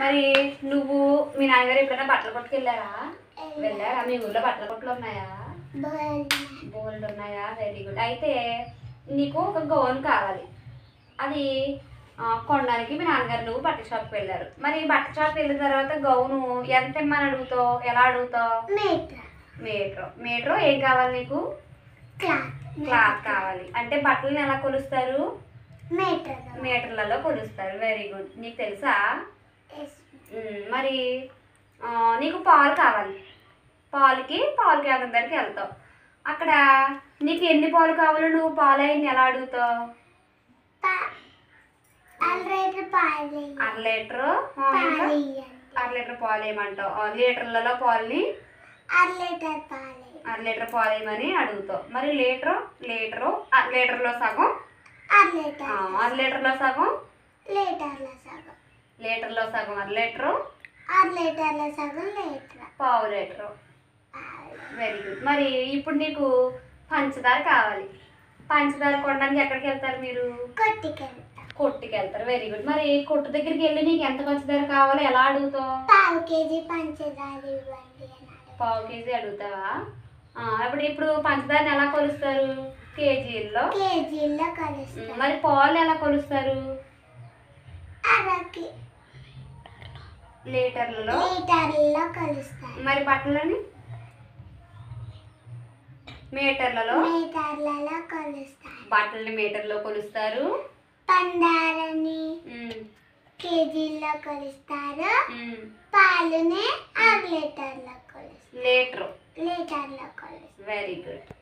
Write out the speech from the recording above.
మరి నువ్వు మీ నాన్నగారు ఎప్పుడైనా బట్టల కొట్టుకు వెళ్ళారా వెళ్ళారా మీ ఊర్లో బట్టల కొట్లు ఉన్నాయా బోల్డ్ ఉన్నాయా వెరీ గుడ్ అయితే నీకు ఒక గౌన్ కావాలి అది ఆ, కొనడానికి మీ నాన్నగారు నువ్వు బట్టల షాప్కి వెళ్ళారు మరి బట్టల షాప్కి వెళ్ళిన తర్వాత గౌను ఎంత ఇమ్మని అడుగుతావు ఎలా అడుగుతావు మీటర్ మీటర్ మీటర్ ఏం కావాలి నీకు క్లాత్ క్లాత్ కావాలి అంటే బట్టలను ఎలా కొలుస్తారు మీటర్ మీటర్లలో కొలుస్తారు వెరీ గుడ్ నీకు తెలుసా ఉమ్, మరి ఆ, నీకు పాలు కావాలి పాలకి పాలు కేంద్రం దగ్గరికి వెళ్తావు అక్కడ నీకు ఎన్ని పాలు కావాలో నువ్వు పాలు అయ్యి ఎలా అడుగుతావు ఆల్రెడీ పాలి అర లీటరు ఆ, ఇంకా పాలి అర లీటర్ పాలు వేయమంటావు ఆ, లీటర్లలో పాలని అర లీటర్ పాలి అర లీటర్ పాలు వేయమని అడుగుతావు మరి లీటరు లీటరు అర లీటర్లో సగం అర ఆ, లీటర్ అర లీటర్లో సగం లీటర్ల సగం లీటర్లో సగం అర లీటరు అర లీటర్ల సగం లీటర్ పావు లీటరు వెరీ గుడ్ మరి ఇప్పుడు నీకు పంచదార కావాలి పంచదార కొనడానికి ఎక్కడికి వెళ్తారు మీరు కొట్టుకెళ్తా కొట్టుకి వెళ్తారు వెరీ గుడ్ మరి కొట్టు దగ్గరికి వెళ్ళి నీకు ఎంత పంచదార కావాలో ఎలా అడుగుతావు పావు కేజీ పంచదార ఇవ్వండి అన్నాడు పావు కేజీ అడుగుతావా ఆ, ఇప్పుడు ఇప్పుడు పంచదారని ఎలా కొలుస్తారు కేజీల్లో కేజీల్లో ఉమ్, కలుస్తాం మరి పాలు ఎలా కొలుస్తారు అరకి లీటర్లలో లీటర్లలో కలుస్తాయి మరి బట్టలని మీటర్లలో మీటర్లలో కలుస్తాయి బట్టలని మీటర్లో కొలుస్తారు పందారని ఉమ్, కేజీల్లో కొలుస్తారు ఉమ్. పాలుని అర లీటర్లో కొలుస్తారు లీటరు లీటర్లో కొలుస్తారు వెరీ గుడ్